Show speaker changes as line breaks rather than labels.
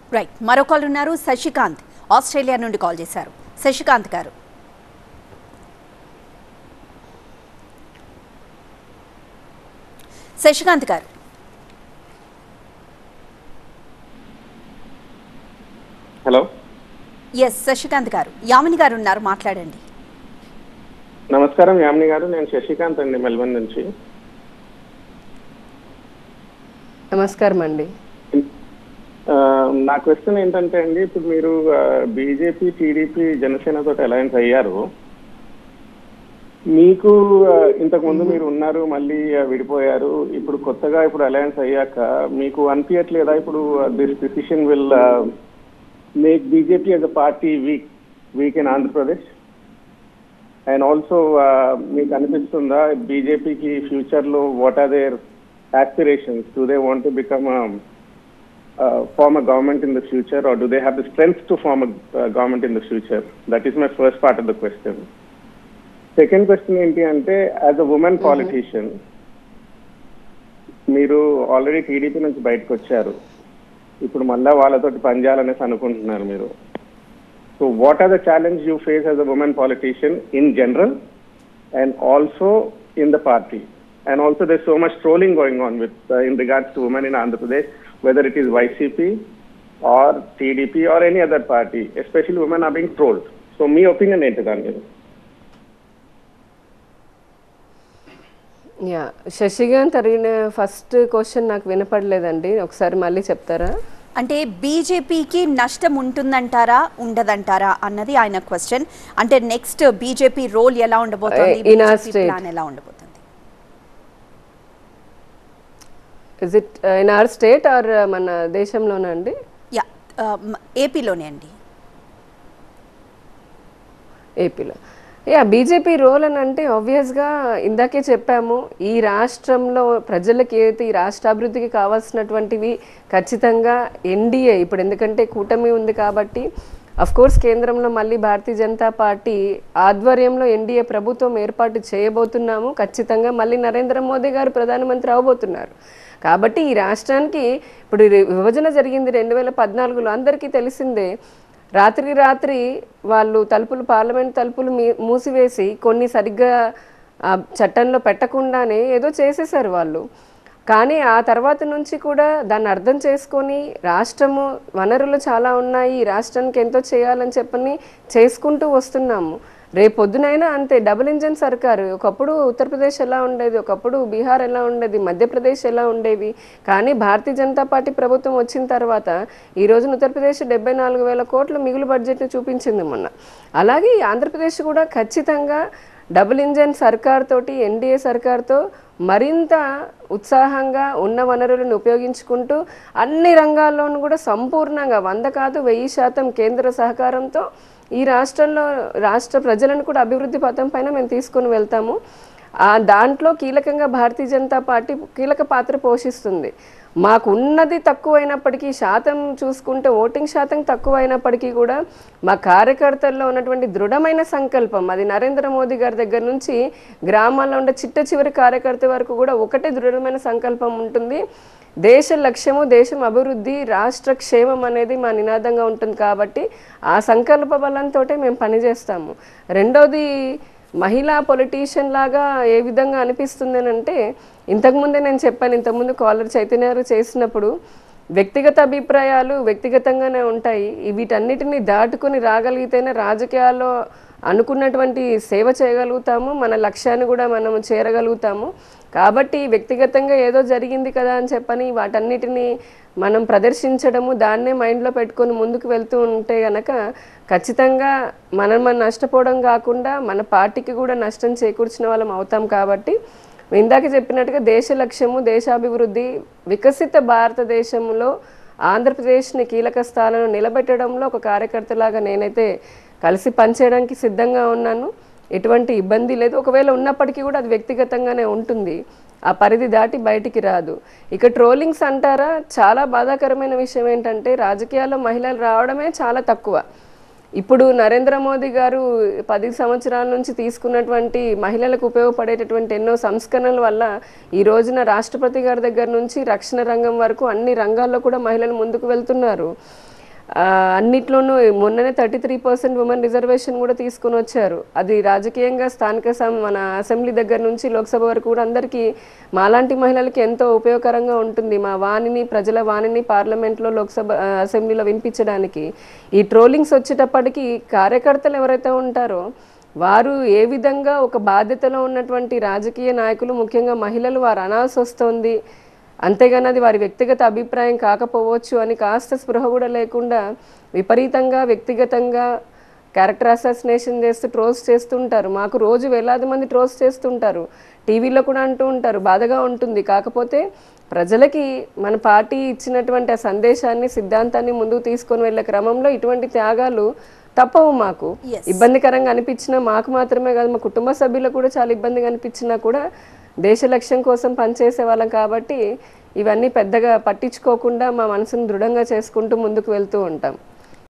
Right మరో call ఉన్నారు Sasikanth Australia నుండి కాల్ చేశారు శశికాంత్ గారు శశికాంత్ గారు
హలో
ఎస్ శశికాంత్ గారు యామిని గారు ఉన్నారు మాట్లాడండి
నమస్కారం యామిని గారు నేను శశికాంత్ అండి మెల్బర్న్ నుంచి
నమస్కారం అండి
ఆ, నా క్వశ్చన్ ఏంటంటే అండి ఇప్పుడు మీరు బీజేపీ టీడీపీ జనసేన తోటి అలయన్స్ అయ్యారు మీకు ఆ, ఇంతకు ముందు మీరు ఉన్నారు మళ్ళీ ఆ, విడిపోయారు ఇప్పుడు కొత్తగా ఇప్పుడు అలయన్స్ అయ్యాక మీకు అనిపించట్లేదా ఇప్పుడు this decision will make BJP as a party weak weak in Andhra Pradesh and also మీకు అనిపిస్తుందా బీజేపీకి ఫ్యూచర్ లో what are their aspirations do they want to become a uh, form a government in the future or do they have the strength to form a uh, government in the future that is my first part of the question second question ఏంటి అంటే as a women politician మీరు already TDP నుంచి బయటకు వచ్చారు ఇప్పుడు మళ్ళా వాళ్ళతోటి పనిచేయాలనేసి అనుకుంటున్నారు మీరు so what are the challenge you face as a women politician in general and also in the party. And also there's so much trolling going on with uh, in regards to women in Andhra Pradesh, whether it is YCP or TDP or any other party, especially women are being trolled. So మీ opinion ఏంటి దాని మీద
yeah Sasikanth అడిగిన first question నాకు వినపడలేదండి ఒకసారి మళ్ళీ చెప్తారా
అంటే బీజేపీకి నష్టం ఉంటుందంటారా ఉండదంటారా అన్నది ఆయన క్వశ్చన్ అంటే నెక్స్ట్ బీజేపీ రోల్ ఎలా ఉండబోతోంది
In our
BJP
state.
Plan ఎలా ఉండబోతుంది
is it in our state or మన దేశంలోనా అండి
యా ఏపీలోనే అండి
ఏపీలో యా బీజేపీ రోల్ అని అంటే ఆబ్వియస్గా ఇందాకే చెప్పాము ఈ రాష్ట్రంలో ప్రజలకి ఏదైతే ఈ రాష్ట్ర అభివృద్ధికి కావాల్సినటువంటివి ఖచ్చితంగా ఎన్డీఏ ఇప్పుడు ఎందుకంటే కూటమి ఉంది కాబట్టి అఫ్ కోర్స్ కేంద్రంలో మళ్ళీ భారతీయ జనతా పార్టీ ఆధ్వర్యంలో ఎన్డీఏ ప్రభుత్వం ఏర్పాటు చేయబోతున్నాము ఖచ్చితంగా మళ్ళీ నరేంద్ర మోదీ గారు ప్రధానమంత్రి అవబోతున్నారు కాబట్టి ఈ రాష్ట్రానికి ఇప్పుడు ఈ విభజన జరిగింది రెండు వేల పద్నాలుగులో అందరికీ తెలిసిందే రాత్రికి రాత్రి వాళ్ళు తలుపులు పార్లమెంట్ తలుపులు మీ మూసివేసి కొన్ని సరిగ్గా ఆ చట్టంలో పెట్టకుండానే ఏదో చేసేసారు వాళ్ళు కానీ ఆ తర్వాత నుంచి కూడా దాన్ని అర్థం చేసుకొని రాష్ట్రము వనరులు చాలా ఉన్నాయి ఈ రాష్ట్రానికి ఎంతో చేయాలని చెప్పని చేసుకుంటూ వస్తున్నాము రేపొద్దునైనా అంతే డబుల్ ఇంజన్ సర్కారు ఒకప్పుడు ఉత్తరప్రదేశ్ ఎలా ఉండేది ఒకప్పుడు బీహార్ ఎలా ఉండేది మధ్యప్రదేశ్ ఎలా ఉండేవి కానీ భారతీయ జనతా పార్టీ ప్రభుత్వం వచ్చిన తర్వాత ఈ రోజున ఉత్తరప్రదేశ్ డెబ్బై నాలుగు వేల కోట్ల మిగులు బడ్జెట్ని చూపించింది మొన్న అలాగే ఈ ఆంధ్రప్రదేశ్ కూడా ఖచ్చితంగా డబుల్ ఇంజన్ సర్కార్ తోటి ఎన్డీఏ సర్కార్తో మరింత ఉత్సాహంగా ఉన్న వనరులను ఉపయోగించుకుంటూ అన్ని రంగాల్లోనూ కూడా సంపూర్ణంగా వంద కాదు వెయ్యి శాతం కేంద్ర సహకారంతో ఈ రాష్ట్రంలో రాష్ట్ర ప్రజలను కూడా అభివృద్ధి పథం పైన మేము తీసుకొని వెళ్తాము ఆ దాంట్లో కీలకంగా భారతీయ జనతా పార్టీ కీలక పాత్ర పోషిస్తుంది మాకు ఉన్నది తక్కువైనప్పటికీ శాతం చూసుకుంటే ఓటింగ్ శాతం తక్కువైనప్పటికీ కూడా మా కార్యకర్తల్లో ఉన్నటువంటి దృఢమైన సంకల్పం అది నరేంద్ర మోదీ గారి దగ్గర నుంచి గ్రామాల్లో ఉండే చిట్ట చివరి కార్యకర్త వరకు కూడా ఒకటే దృఢమైన సంకల్పం ఉంటుంది దేశ లక్ష్యము దేశం అభివృద్ధి రాష్ట్ర క్షేమం అనేది మా నినాదంగా ఉంటుంది కాబట్టి ఆ సంకల్ప బలంతో మేము పనిచేస్తాము రెండోది మహిళా పొలిటీషియన్ లాగా ఏ విధంగా అనిపిస్తుంది అని అంటే ఇంతకుముందే నేను చెప్పాను ఇంతకుముందు కాలర్ చైతన్య గారు చేసినప్పుడు వ్యక్తిగత అభిప్రాయాలు వ్యక్తిగతంగానే ఉంటాయి ఈ వీటన్నిటిని దాటుకొని రాగలిగితేనే రాజకీయాల్లో అనుకున్నటువంటి సేవ చేయగలుగుతాము మన లక్ష్యాన్ని కూడా మనం చేరగలుగుతాము కాబట్టి వ్యక్తిగతంగా ఏదో జరిగింది కదా అని చెప్పని వాటన్నిటిని మనం ప్రదర్శించడము దాన్నే మైండ్లో పెట్టుకొని ముందుకు వెళ్తూ ఉంటే గనక ఖచ్చితంగా మనం మనం నష్టపోవడం కాకుండా మన పార్టీకి కూడా నష్టం చేకూర్చిన వాళ్ళం అవుతాం కాబట్టి ఇందాక చెప్పినట్టుగా దేశ లక్ష్యము దేశాభివృద్ధి వికసిత భారతదేశంలో ఆంధ్రప్రదేశ్ని కీలక స్థానంలో నిలబెట్టడంలో ఒక కార్యకర్తలాగా నేనైతే కలిసి పనిచేయడానికి సిద్ధంగా ఉన్నాను ఎటువంటి ఇబ్బంది లేదు ఒకవేళ ఉన్నప్పటికీ కూడా అది వ్యక్తిగతంగానే ఉంటుంది ఆ పరిధి దాటి బయటికి రాదు ఇక ట్రోలింగ్స్ అంటారా చాలా బాధాకరమైన విషయం ఏంటంటే రాజకీయాల్లో మహిళలు రావడమే చాలా తక్కువ ఇప్పుడు నరేంద్ర మోదీ గారు పది సంవత్సరాల నుంచి తీసుకున్నటువంటి మహిళలకు ఉపయోగపడేటటువంటి ఎన్నో సంస్కరణల వల్ల ఈ రోజున రాష్ట్రపతి గారి దగ్గర నుంచి రక్షణ రంగం వరకు అన్ని రంగాల్లో కూడా మహిళలు ముందుకు వెళ్తున్నారు ఆ, అన్నిట్లోనూ మొన్ననే thirty three percent women reservation కూడా తీసుకొని వచ్చారు అది రాజకీయంగా స్థానిక సం- మన అసెంబ్లీ దగ్గర నుంచి లోక్సభ వరకు కూడా అందరికీ మాలాంటి మహిళలకి ఎంతో ఉపయోగకరంగా ఉంటుంది మా వాణిని ప్రజల వాణిని పార్లమెంట్లో లోక్సభ ఆ, అసెంబ్లీలో వినిపించడానికి ఈ ట్రోలింగ్స్ వచ్చేటప్పటికి కార్యకర్తలు ఎవరైతే ఉంటారో వారు ఏ విధంగా ఒక బాధ్యతలో ఉన్నటువంటి రాజకీయ నాయకులు ముఖ్యంగా మహిళలు వారు అనాల్సి వస్తుంది అంతేగాని అది వారి వ్యక్తిగత అభిప్రాయం కాకపోవచ్చు అని కాస్త స్పృహ కూడా లేకుండా విపరీతంగా వ్యక్తిగతంగా క్యారెక్టర్ అసాసినేషన్ చేస్తూ ట్రోల్స్ చేస్తుంటారు మాకు రోజు వేలాది మంది ట్రోల్స్ చేస్తుంటారు టీవీలో కూడా అంటూ ఉంటారు బాధగా ఉంటుంది కాకపోతే ప్రజలకి మన పార్టీ ఇచ్చినటువంటి ఆ సందేశాన్ని సిద్ధాంతాన్ని ముందుకు తీసుకొని వెళ్ళే క్రమంలో ఇటువంటి త్యాగాలు తప్పవు మాకు
Yes.
ఇబ్బందికరంగా అనిపించినా మాకు మాత్రమే కాదు మా కుటుంబ సభ్యులకు కూడా చాలా ఇబ్బందిగా అనిపించినా కూడా దేశ లక్ష్యం కోసం పనిచేసే వాళ్ళం కాబట్టి ఇవన్నీ పెద్దగా పట్టించుకోకుండా మా మనసును దృఢంగా చేసుకుంటూ ముందుకు వెళ్తూ ఉంటాం